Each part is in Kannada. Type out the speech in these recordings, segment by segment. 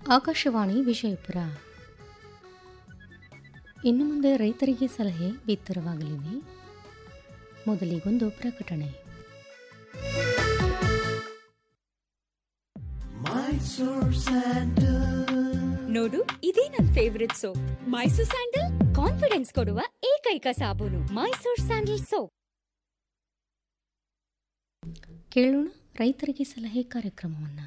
ಆಕಾಶವಾಣಿ ವಿಜಯಪುರ ಇನ್ನು ಮುಂದೆ ರೈತರಿಗೆ ಸಲಹೆ ಬಿತ್ತರವಾಗಲಿದೆ ಮೊದಲಿಗೊಂದು ಪ್ರಕಟಣೆ ನೋಡು ಇದೇ ನನ್ favourite soap Mysore sandal confidence ಕೊಡುವ ಏಕೈಕ ಸಾಬೂನು ಮೈಸೂರ್ ಸ್ಯಾಂಡಲ್ ಸೋಪ್ ಕೇಳೋಣ ರೈತರಿಗೆ ಸಲಹೆ ಕಾರ್ಯಕ್ರಮವನ್ನು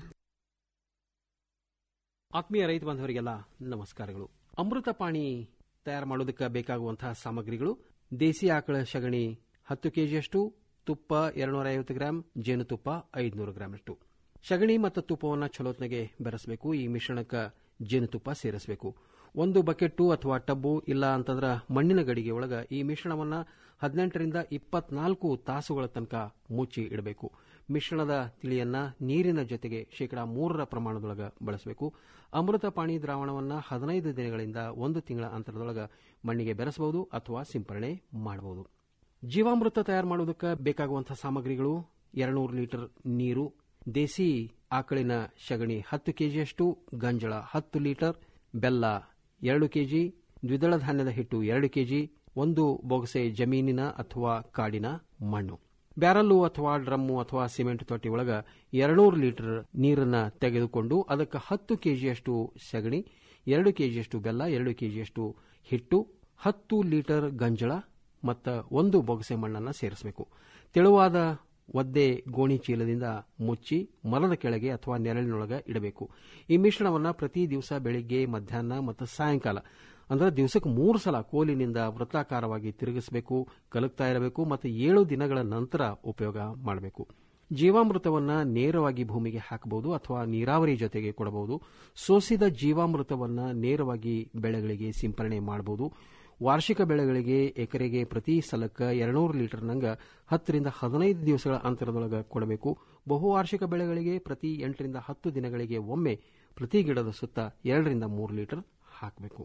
ಆತ್ಮೀಯ ರೈತ ಬಾಂಧವರಿಗೆಲ್ಲ ನಮಸ್ಕಾರಗಳು ಅಮೃತ ಪಾಣಿ ತಯಾರು ಮಾಡೋದಕ್ಕೆ ಬೇಕಾಗುವಂತಹ ಸಾಮಗ್ರಿಗಳು ದೇಸಿ ಆಕಳ ಸಗಣಿ ಹತ್ತು ಕೆಜಿಯಷ್ಟು ತುಪ್ಪ ಎರಡ್ನೂರ ಐವತ್ತು ಗ್ರಾಂ ಜೇನುತುಪ್ಪ ಐದುನೂರು ಗ್ರಾಮಷ್ಟು ಸಗಣಿ ಮತ್ತು ತುಪ್ಪವನ್ನು ಚಲೋತ್ನಾಗೆ ಬೆರೆಸಬೇಕು ಈ ಮಿಶ್ರಣಕ್ಕೆ ಜೇನುತುಪ್ಪ ಸೇರಿಸಬೇಕು ಒಂದು ಬಕೆಟ್ಟು ಅಥವಾ ಟಬ್ಬು ಇಲ್ಲ ಅಂತಂದ್ರೆ ಮಣ್ಣಿನ ಗಡಿಗೆ ಒಳಗ ಈ ಮಿಶ್ರಣವನ್ನ ಹದಿನೆಂಟರಿಂದ ಇಪ್ಪತ್ನಾಲ್ಕು ತಾಸುಗಳ ತನಕ ಮುಚ್ಚಿ ಇಡಬೇಕು ಮಿಶ್ರಣದ ತಿಳಿಯನ್ನ ನೀರಿನ ಜೊತೆಗೆ ಶೇಕಡಾ ಮೂರರ ಪ್ರಮಾಣದೊಳಗ ಬಳಸಬೇಕು ಅಮೃತ ಪಾಣಿ ದ್ರಾವಣವನ್ನ ಹದಿನೈದು ದಿನಗಳಿಂದ ಒಂದು ತಿಂಗಳ ಅಂತರದೊಳಗ ಮಣ್ಣಿಗೆ ಬೆರೆಸಬಹುದು ಅಥವಾ ಸಿಂಪರಣೆ ಮಾಡಬಹುದು ಜೀವಾಮೃತ ತಯಾರು ಮಾಡುವುದಕ್ಕೆ ಬೇಕಾಗುವಂತಹ ಸಾಮಗ್ರಿಗಳು ಎರಡ್ನೂರು ಲೀಟರ್ ನೀರು ದೇಸಿ ಆಕಳಿನ ಸಗಣಿ ಹತ್ತು ಕೆಜಿಯಷ್ಟು ಗಂಜಳ ಹತ್ತು ಲೀಟರ್ ಬೆಲ್ಲ ಎರಡು ಕೆಜಿ ದ್ವಿದಳ ಧಾನ್ಯದ ಹಿಟ್ಟು ಎರಡು ಕೆಜಿ ಒಂದು ಬೊಗಸೆ ಜಮೀನಿನ ಅಥವಾ ಕಾಡಿನ ಮಣ್ಣು ಬ್ಯಾರಲ್ಲು ಅಥವಾ ಡ್ರಮ್ಮು ಅಥವಾ ಸಿಮೆಂಟ್ ತೊಟ್ಟಿ ಒಳಗ ಎರಡ್ನೂರು ಲೀಟರ್ ನೀರನ್ನ ತೆಗೆದುಕೊಂಡು ಅದಕ್ಕೆ ಹತ್ತು ಕೆಜಿಯಷ್ಟು ಸಗಣಿ ಎರಡು ಕೆಜಿಯಷ್ಟು ಬೆಲ್ಲ ಎರಡು ಕೆಜಿಯಷ್ಟು ಹಿಟ್ಟು ಹತ್ತು ಲೀಟರ್ ಗಂಜಳ ಮತ್ತು ಒಂದು ಬೊಗಸೆ ಮಣ್ಣನ್ನು ಸೇರಿಸಬೇಕು ತೆಳುವಾದ ಒದ್ದೆ ಗೋಣಿ ಚೀಲದಿಂದ ಮುಚ್ಚಿ ಮರದ ಕೆಳಗೆ ಅಥವಾ ನೆರಳಿನೊಳಗೆ ಇಡಬೇಕು ಈ ಮಿಶ್ರಣವನ್ನು ಪ್ರತಿ ದಿವಸ ಬೆಳಿಗ್ಗೆ ಮಧ್ಯಾಹ್ನ ಮತ್ತು ಸಾಯಂಕಾಲ ಅಂದ್ರೆ ದಿವಸಕ್ಕೆ ಮೂರು ಸಲ ಕೋಲಿನಿಂದ ವೃತ್ತಾಕಾರವಾಗಿ ತಿರುಗಿಸಬೇಕು ಕಲಕ್ತಾ ಇರಬೇಕು ಮತ್ತು ಏಳು ದಿನಗಳ ನಂತರ ಉಪಯೋಗ ಮಾಡಬೇಕು ಜೀವಾಮೃತವನ್ನ ನೇರವಾಗಿ ಭೂಮಿಗೆ ಹಾಕಬಹುದು ಅಥವಾ ನೀರಾವರಿ ಜೊತೆಗೆ ಕೊಡಬಹುದು ಸೋಸಿದ ಜೀವಾಮೃತವನ್ನ ನೇರವಾಗಿ ಬೆಳೆಗಳಿಗೆ ಸಿಂಪರಣೆ ಮಾಡಬಹುದು ವಾರ್ಷಿಕ ಬೆಳೆಗಳಿಗೆ ಎಕರೆಗೆ ಪ್ರತಿ ಸಲಕ್ಕೆ ಎರಡ್ನೂರು ಲೀಟರ್ನಂಗ ಹತ್ತರಿಂದ ಹದಿನೈದು ದಿವಸಗಳ ಅಂತರದೊಳಗೆ ಕೊಡಬೇಕು ಬಹುವಾರ್ಷಿಕ ಬೆಳೆಗಳಿಗೆ ಪ್ರತಿ ಎಂಟರಿಂದ ಹತ್ತು ದಿನಗಳಿಗೆ ಒಮ್ಮೆ ಪ್ರತಿ ಗಿಡದ ಸುತ್ತ ಎರಡರಿಂದ ಮೂರು ಲೀಟರ್ ಹಾಕಬೇಕು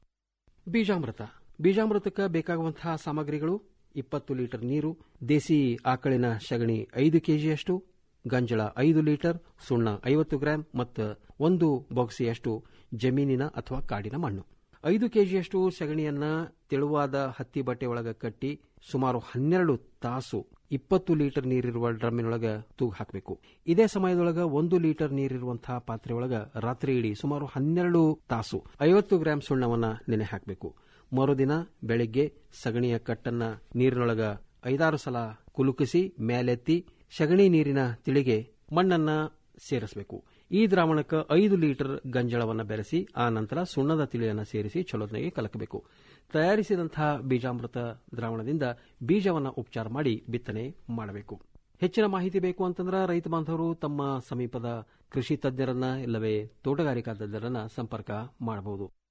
ಬೀಜಾಮೃತ ಬೀಜಾಮೃತಕ್ಕೆ ಬೇಕಾಗುವಂತಹ ಸಾಮಗ್ರಿಗಳು ಇಪ್ಪತ್ತು ಲೀಟರ್ ನೀರು ದೇಸಿ ಆಕಳಿನ ಸಗಣಿ ಐದು ಕೆಜಿಯಷ್ಟು ಗಂಜಳ ಐದು ಲೀಟರ್ ಸುಣ್ಣ ಐವತ್ತು ಗ್ರಾಂ ಮತ್ತು ಒಂದು ಬಾಕ್ಸಿಯಷ್ಟು ಜಮೀನಿನ ಅಥವಾ ಕಾಡಿನ ಮಣ್ಣು ಐದು ಕೆಜಿಯಷ್ಟು ಸಗಣಿಯನ್ನ ತೆಳುವಾದ ಹತ್ತಿ ಬಟ್ಟೆ ಒಳಗ ಕಟ್ಟಿ ಸುಮಾರು ಹನ್ನೆರಡು ತಾಸು ಇಪ್ಪತ್ತು ಲೀಟರ್ ನೀರಿರುವ ಡ್ರಮ್ಮಿನೊಳಗ ತೂಗು ಹಾಕಬೇಕು ಇದೇ ಸಮಯದೊಳಗ ಒಂದು ಲೀಟರ್ ನೀರಿರುವಂತಹ ಪಾತ್ರೆ ಒಳಗ ರಾತ್ರಿ ಇಡೀ ಸುಮಾರು ಹನ್ನೆರಡು ತಾಸು ಐವತ್ತು ಗ್ರಾಂ ಸುಣ್ಣವನ್ನ ನೆನೆ ಹಾಕಬೇಕು ಮರುದಿನ ಬೆಳಿಗ್ಗೆ ಸಗಣಿಯ ಕಟ್ಟನ್ನ ನೀರಿನೊಳಗ ಐದಾರು ಸಲ ಕುಲುಕಿಸಿ ಮೇಲೆತ್ತಿ ಸಗಣಿ ನೀರಿನ ತಿಳಿಗೆ ಮಣ್ಣನ್ನ ಸೇರಿಸಬೇಕು ಈ ದ್ರಾವಣಕ್ಕೆ ಐದು ಲೀಟರ್ ಗಂಜಳವನ್ನು ಬೆರೆಸಿ ಆ ನಂತರ ಸುಣ್ಣದ ತಿಳಿಯನ್ನು ಸೇರಿಸಿ ಚಲೋತ್ನಾಗೆ ಕಲಕಬೇಕು ತಯಾರಿಸಿದಂತಹ ಬೀಜಾಮೃತ ದ್ರಾವಣದಿಂದ ಬೀಜವನ್ನು ಉಪಚಾರ ಮಾಡಿ ಬಿತ್ತನೆ ಮಾಡಬೇಕು ಹೆಚ್ಚಿನ ಮಾಹಿತಿ ಬೇಕು ಅಂತಂದ್ರೆ ರೈತ ಬಾಂಧವರು ತಮ್ಮ ಸಮೀಪದ ಕೃಷಿ ತಜ್ಞರನ್ನ ಇಲ್ಲವೇ ತೋಟಗಾರಿಕಾ ತಜ್ಞರನ್ನ ಸಂಪರ್ಕ ಮಾಡಬಹುದು